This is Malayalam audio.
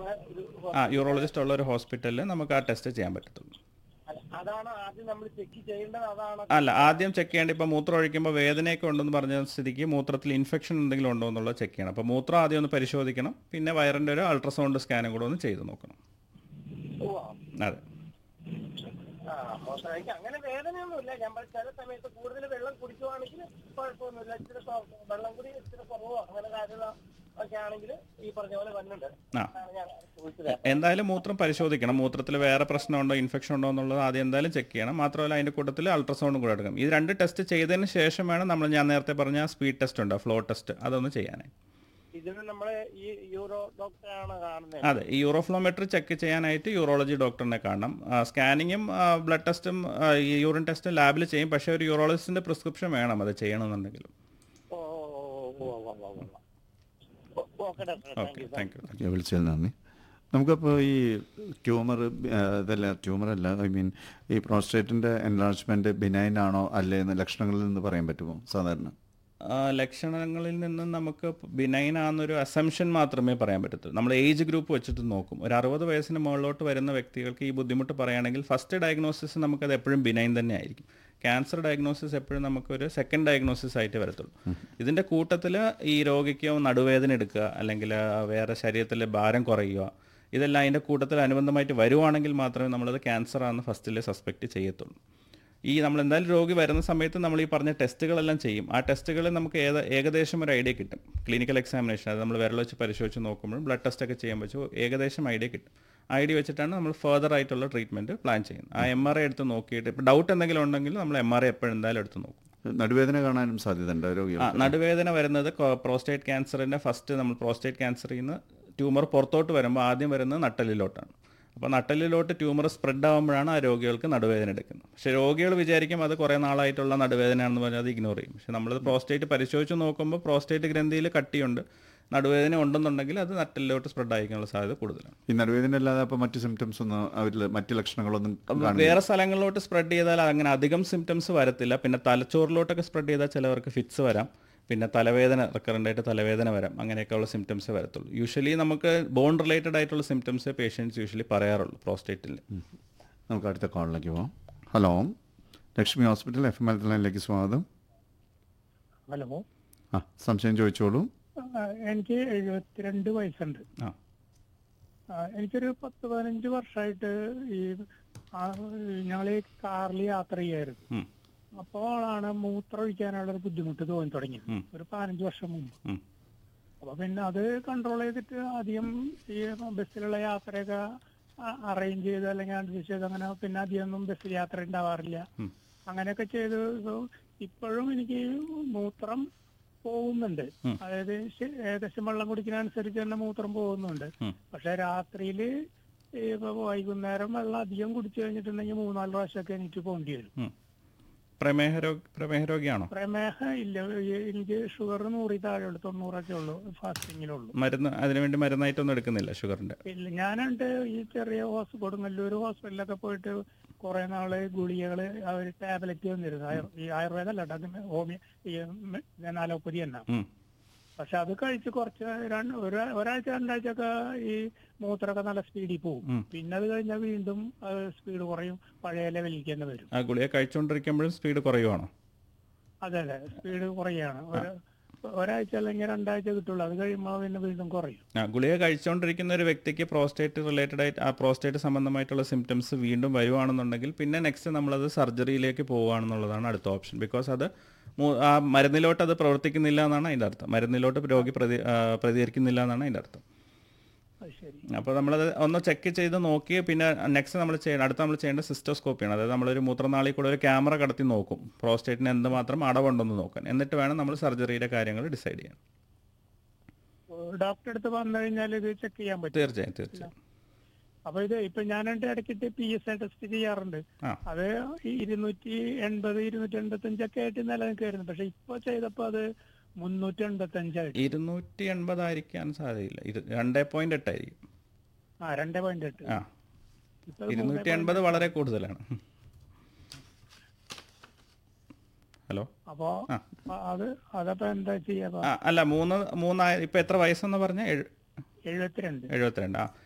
ഉള്ള ഒരു ആ യൂറോളജിസ്റ്റ് ഉള്ള ഒരു ഹോസ്പിറ്റലിൽ നമുക്ക് ആ ടെസ്റ്റ് ചെയ്യാൻ പറ്റത്തുള്ളൂ അല്ല, അതാണ് ആദ്യം നമ്മൾ ചെക്ക് ചെയ്യേണ്ടത് അതാണ് അല്ല ആദ്യം ചെക്ക് ചെയ്യേണ്ട ഇപ്പോൾ മൂത്രം ഒഴിക്കുമ്പോൾ വേദനയൊക്കെ ഉണ്ടെന്ന് പറഞ്ഞ സ്ഥിതിക്ക് മൂത്രത്തിൽ ഇൻഫെക്ഷൻ എന്തെങ്കിലും ഉണ്ടോ എന്നുള്ളത് ചെക്ക് ചെയ്യണം അപ്പോൾ മൂത്രം ആദ്യം ഒന്ന് പരിശോധിക്കണം പിന്നെ വയറിൻ്റെ ഒരു അൾട്രാസൗണ്ട് സ്കാനും കൂടെ ഒന്ന് ചെയ്ത് നോക്കണം ഓ, അതെ ആ, അപ്പൊ എനിക്ക് അങ്ങനെ വേദനയൊന്നുമില്ല ഞാൻ പറ- ചില സമയത്ത് കൂടുതൽ വെള്ളം കുടിക്കുവാണെങ്കിൽ കുഴപ്പമൊന്നുമില്ല ഇച്ചിരി സ്വ- വെള്ളം കൂടി ഇച്ചിരി കുറവോ അങ്ങനെ കാര്യങ്ങളോ ഒക്കെ ആണെങ്കിൽ ഈ പറഞ്ഞ പോലെ വന്നിട്ടുണ്ട് ആ അതാണ് ഞാൻ ചോദിച്ചത് എന്തായാലും മൂത്രം പരിശോധിക്കണം മൂത്രത്തിൽ വേറെ പ്രശ്നമുണ്ടോ ഇൻഫെക്ഷൻ ഉണ്ടോ എന്നുള്ളത് ആദ്യം എന്തായാലും ചെക്ക് ചെയ്യണം മാത്രമല്ല അതിൻ്റെ കൂട്ടത്തിൽ അൾട്രാസൗണ്ടും കൂടെ എടുക്കണം ഈ രണ്ട് ടെസ്റ്റ് ചെയ്തതിന് ശേഷം വേണം നമ്മൾ ഞാൻ നേരത്തെ പറഞ്ഞ സ്പീഡ് ടെസ്റ്റ് ഉണ്ട് ഫ്ലോ ടെസ്റ്റ് അതൊന്ന് ചെയ്യാനായി ഇതിന് നമ്മള് ഈ യൂറോ ഡോക്ടറാണ് കാണുന്നത് അതെ ഈ യൂറോഫ്ലോമെട്രി ചെക്ക് ചെയ്യാനായിട്ട് യൂറോളജി ഡോക്ടറിനെ കാണണം സ്കാനിങ്ങും ബ്ലഡ് ടെസ്റ്റും ഈ യൂറിൻ ടെസ്റ്റും ലാബിൽ ചെയ്യും പക്ഷേ ഒരു യൂറോളജിസ്റ്റിന്റെ പ്രിസ്ക്രിപ്ഷൻ വേണം അത് ചെയ്യണമെന്നുണ്ടെങ്കിലും ഓ ഓ, ഓ, ഓ, ഓ, ഓ, ഓ, ഓ. ഓ, okay doctor thank okay you thank you okay വിളിച്ചതിൽ നന്ദി നമുക്കപ്പോൾ ഈ ട്യൂമർ ഇതല്ല ട്യൂമർ അല്ല ഐ മീൻ ഈ പ്രോസ്റ്റേറ്റിൻ്റെ എൻലാർജ്മെൻറ്റ് ബിനൈൻ ആണോ അല്ലേ എന്ന് ലക്ഷണങ്ങളിൽ നിന്ന് പറയാൻ പറ്റുമോ സാധാരണ ആ, ലക്ഷണങ്ങളിൽ നിന്ന് നമുക്ക് ബിനൈൻ ആണെന്നൊരു അസംഷൻ മാത്രമേ പറയാൻ പറ്റത്തുള്ളൂ നമ്മൾ ഏജ് ഗ്രൂപ്പ് വെച്ചിട്ട് നോക്കും ഒരു അറുപത് വയസ്സിന് മുകളിലോട്ട് വരുന്ന വ്യക്തികൾക്ക് ഈ ബുദ്ധിമുട്ട് പറയുകയാണെങ്കിൽ ഫസ്റ്റ് ഡയഗ്നോസിസ് നമുക്കത് എപ്പോഴും ബിനൈൻ തന്നെ ആയിരിക്കും ക്യാൻസർ ഡയഗ്നോസിസ് എപ്പോഴും നമുക്കൊരു സെക്കൻഡ് ഡയഗ്നോസിസ് ആയിട്ട് വരത്തുള്ളൂ ഇതിൻ്റെ കൂട്ടത്തിൽ ഈ രോഗിക്ക് നടുവേദന എടുക്കുക അല്ലെങ്കിൽ വേറെ ശരീരത്തിൽ ഭാരം കുറയുക ഇതെല്ലാം അതിൻ്റെ കൂട്ടത്തിൽ അനുബന്ധമായിട്ട് വരുവാണെങ്കിൽ മാത്രമേ നമ്മളത് ക്യാൻസർ ആണെന്ന് ഫസ്റ്റിൽ സസ്പെക്റ്റ് ചെയ്യത്തുള്ളൂ ഈ നമ്മൾ എന്തായാലും രോഗി വരുന്ന സമയത്ത് നമ്മൾ ഈ പറഞ്ഞ ടെസ്റ്റുകളെല്ലാം ചെയ്യും ആ ടെസ്റ്റുകളിൽ നമുക്ക് ഏത് ഏകദേശം ഒരു ഐഡിയ കിട്ടും ക്ലിനിക്കൽ എക്സാമിനേഷൻ അത് നമ്മൾ വിരൽ വെച്ച് പരിശോധിച്ച് നോക്കുമ്പോൾ ബ്ലഡ് ടെസ്റ്റ് ഒക്കെ ചെയ്യാൻ വെച്ചു ഏകദേശം ഐഡിയ കിട്ടും ഐഡിയ വെച്ചിട്ടാണ് നമ്മൾ ഫർദർ ആയിട്ടുള്ള ട്രീറ്റ്മെൻറ്റ് പ്ലാൻ ചെയ്യുന്നത് ആ എം ആർ ഐ എടുത്ത് നോക്കിയിട്ട് ഇപ്പോൾ ഡൗട്ട് എന്തെങ്കിലും ഉണ്ടെങ്കിൽ നമ്മൾ എം ആർ ഐ എപ്പോഴും എന്തായാലും എടുത്ത് നോക്കും നടുവേദന കാണാനും സാധ്യതയുണ്ട് രോഗികൾ ആ നടുവേദന വരുന്നത് പ്രോസ്റ്റേറ്റ് ക്യാൻസറിൻ്റെ ഫസ്റ്റ് നമ്മൾ പ്രോസ്റ്റേറ്റ് ക്യാൻസറിൽ നിന്ന് ട്യൂമർ പുറത്തോട്ട് വരുമ്പോൾ ആദ്യം വരുന്നത് നട്ടലിലോട്ടാണ് അപ്പോൾ നട്ടലിലോട്ട് ട്യൂമർ സ്പ്രെഡ് ആകുമ്പോഴാണ് ആ രോഗികൾക്ക് നടുവേദന എടുക്കുന്നത് പക്ഷേ രോഗികൾ വിചാരിക്കും അത് കുറേ നാളായിട്ടുള്ള നടുവേദനയാണെന്ന് പറഞ്ഞാൽ അത് ഇഗ്നോർ ചെയ്യും പക്ഷേ നമ്മൾ പ്രോസ്റ്റേറ്റ് പരിശോധിച്ച് നോക്കുമ്പോൾ പ്രോസ്റ്റേറ്റ് ഗ്രന്ഥിയിൽ കട്ടിയുണ്ട് നടുവേദന ഉണ്ടെന്നുണ്ടെങ്കിൽ അത് നട്ടലിലോട്ട് സ്പ്രെഡ് ആയിരിക്കാനുള്ള സാധ്യത കൂടുതലാണ് ഈ നടുവേദന അല്ലാതെ അപ്പോൾ മറ്റ് സിംറ്റംസ് ഒന്നും അവരിൽ മറ്റ് ലക്ഷണങ്ങളൊന്നും കാണില്ല വേറെ സ്ഥലങ്ങളിലോട്ട് സ്പ്രെഡ് ചെയ്താൽ അങ്ങനെ അധികം സിംറ്റംസ് വരത്തില്ല പിന്നെ തലച്ചോറിലോട്ടൊക്കെ സ്പ്രെഡ് ചെയ്താൽ ചിലവർക്ക് ഫിറ്റ്സ് വരാം പിന്നെ തലവേദന റിക്കറൻ്റ് ആയിട്ട് തലവേദന വരാം അങ്ങനെയൊക്കെയുള്ള സിംറ്റംസ് വരത്തുള്ളൂ യൂഷ്വലി നമുക്ക് ബോൺ റിലേറ്റഡ് ആയിട്ടുള്ള സിംറ്റംസ് പേഷ്യൻസ് യൂഷ്വലി പറയാറുള്ളൂ പ്രോസ്റ്റേറ്റിൽ നമുക്ക് അടുത്ത കോളിലേക്ക് പോവാം hello Lakshmi hospital F M ലൈനിലേക്ക് സ്വാഗതം ഹലോ ആ സംശയം ചോദിച്ചോളൂ ആ, എനിക്ക് എഴുപത്തിരണ്ട് വയസ്സുണ്ട് ആ ആ, എനിക്കൊരു പത്ത് പതിനഞ്ച് വർഷമായിട്ട് ഈ ഞങ്ങൾ ഈ കാറിൽ യാത്ര ചെയ്യായിരുന്നു ഉം, അപ്പോഴാണ് മൂത്രം ഒഴിക്കാനുള്ള ഒരു ബുദ്ധിമുട്ട് തോന്നി തുടങ്ങിയത് ഉം. ഒരു പതിനഞ്ച് വർഷം മുമ്പ് ഉം, അപ്പൊ പിന്നെ അത് കൺട്രോൾ ചെയ്തിട്ട് ആദ്യം ഈ ബസ്സിലുള്ള യാത്രയൊക്കെ അറേഞ്ച് ചെയ്ത് അല്ലെങ്കിൽ അഡ്ജസ്റ്റ് ചെയ്ത് അങ്ങനെ പിന്നെ അധികമൊന്നും ബസ്സിൽ യാത്ര ഉണ്ടാവാറില്ല ഉം. അങ്ങനെയൊക്കെ ചെയ്ത് ഇപ്പൊ ഇപ്പോഴും എനിക്ക് മൂത്രം പോകുന്നുണ്ട് ഉം. അതായത് ശ- ഏകദേശം വെള്ളം കുടിക്കുന്നതനുസരിച്ച് തന്നെ മൂത്രം പോകുന്നുണ്ട് ഉം. പക്ഷെ രാത്രിയില് ഈ ഇപ്പൊ വൈകുന്നേരം വെള്ളം അധികം കുടിച്ചു കഴിഞ്ഞിട്ടുണ്ടെങ്കിൽ മൂന്നാല് പ്രാവശ്യമൊക്കെ എനിക്ക് പോകേണ്ടി വരും ഉം. പ്രമേഹ രോഗ പ്രമേഹ രോഗിയാണോ പ്രമേഹ ഇല്ല ഈ- എനിക്ക് ഷുഗർ നൂറി താഴെ ഉള്ളു തൊണ്ണൂറൊക്കെ ഉള്ളു ഫാസ്റ്റിങ്ങിലുള്ളൂ മരുന്ന് അതിനുവേണ്ടി മരുന്നായിട്ടൊന്നും എടുക്കുന്നില്ല ഷുഗറിന്റെ ഇല്ല ഞാനുണ്ട് ഈ ചെറിയ ഹോസ് കൊടുങ്ങല്ലൂർ ഹോസ്പിറ്റലിലൊക്കെ പോയിട്ട് കുറെ നാള് ഗുളികകള് അവർ ടാബ്ലറ്റ് തന്നിരുന്നു ആയുർ- ഈ ആയുർവേദം അല്ല കേട്ടോ, അത് ഹോമിയോ ഈ മ- അലോപ്പതി തന്നെ ഉം, പക്ഷെ അത് കഴിച്ച് കുറച്ച് രണ്ട് ഒരു- ഒരാഴ്ച രണ്ടാഴ്ച ഒക്കെ ഈ മൂത്രമൊക്കെ നല്ല സ്പീഡിൽ പോകും ഉം. പിന്നെ അത് കഴിഞ്ഞാൽ വീണ്ടും സ്പീഡ് കുറയും പഴയ ലെവലിലേക്ക് തന്നെ വരും ആ ഗുളിക കഴിച്ചുകൊണ്ടിരിക്കുമ്പോഴും സ്പീഡ് കുറയുവാണോ അതെ അതെ സ്പീഡ് കുറയാണ് ഒരു ഒരാഴ്ച അല്ലെങ്കിൽ രണ്ടാഴ്ച കിട്ടുള്ളൂ അത് കഴിയുമ്പോൾ പിന്നെ വീണ്ടും കുറയും ആ ഗുളിക കഴിച്ചുകൊണ്ടിരിക്കുന്ന ഒരു വ്യക്തിക്ക് പ്രോസ്റ്റേറ്റ് റിലേറ്റഡ് ആയിട്ട് ആ പ്രോസ്റ്റേറ്റ് സംബന്ധമായിട്ടുള്ള സിംറ്റംസ് വീണ്ടും വരുവാണെന്നുണ്ടെങ്കിൽ പിന്നെ നെക്സ്റ്റ് നമ്മളത് സർജറിയിലേക്ക് പോവുകയാണെന്നുള്ളതാണ് അടുത്ത ഓപ്ഷൻ ബിക്കോസ് അത് മൂ- ആ മരുന്നിലോട്ട് അത് പ്രവർത്തിക്കുന്നില്ല എന്നാണ് അതിൻ്റെ അർത്ഥം മരുന്നിലോട്ട് രോഗി പ്രതി ആ, പ്രതികരിക്കുന്നില്ല എന്നാണ് അതിൻ്റെ അർത്ഥം അത് ശരി അപ്പോൾ നമ്മളത് ഒന്ന് ചെക്ക് ചെയ്ത് നോക്കി പിന്നെ നെക്സ്റ്റ് നമ്മൾ ചെയ്യണം അടുത്ത നമ്മൾ ചെയ്യേണ്ട സിസ്റ്റോസ്കോപ്പിയാണ് അതായത് നമ്മളൊരു മൂത്രനാളിൽ കൂടെ ഒരു ക്യാമറ കടത്തി നോക്കും പ്രോസ്റ്റേറ്റിന് എന്തുമാത്രം അടവുണ്ടെന്ന് നോക്കാൻ എന്നിട്ട് വേണം നമ്മൾ സർജറിയുടെ കാര്യങ്ങൾ ഡിസൈഡ് ചെയ്യാൻ ഡോക്ടറെ അടുത്ത് വന്നു കഴിഞ്ഞാൽ ഇത് ചെക്ക് ചെയ്യാൻ പറ്റും തീർച്ചയായും തീർച്ചയായും അപ്പൊ ഇത് ഇപ്പൊ ഞാനായിട്ട് ഇടയ്ക്കിട്ട് പി എസ് ഐ ടെസ്റ്റ് ചെയ്യാറുണ്ട് ആ. അത് ഈ ഇരുന്നൂറ്റി എൺപത് ഇരുന്നൂറ്റി എൺപത്തി അഞ്ചൊക്കെ ആയിട്ട് നിലനിൽക്കായിരുന്നു പക്ഷെ ഇപ്പൊ ചെയ്തപ്പോ അത് മുന്നൂറ്റി എൺപത്തി അഞ്ചായിട്ട് ഇരുന്നൂറ്റി എൺപതായിരിക്കാൻ സാധ്യതയില്ല ഇത് രണ്ടേ പോയിന്റ് എട്ടായിരിക്കും ആ രണ്ടേ പോയിന്റ് എട്ട് ആ ഇപ്പൊ അത് ഇരുന്നൂറ്റി എൺപത് വളരെ കൂടുതലാണ് ഹലോ അപ്പോ ആ. അ- അത് അതപ്പോ എന്താ ചെയ്യാ ആ അല്ല മൂന്ന് മൂന്നായ ഇപ്പം എത്ര വയസ്സെന്ന് പറഞ്ഞാൽ എഴുപത്തിരണ്ട് എഴുപത്തിരണ്ട് ആ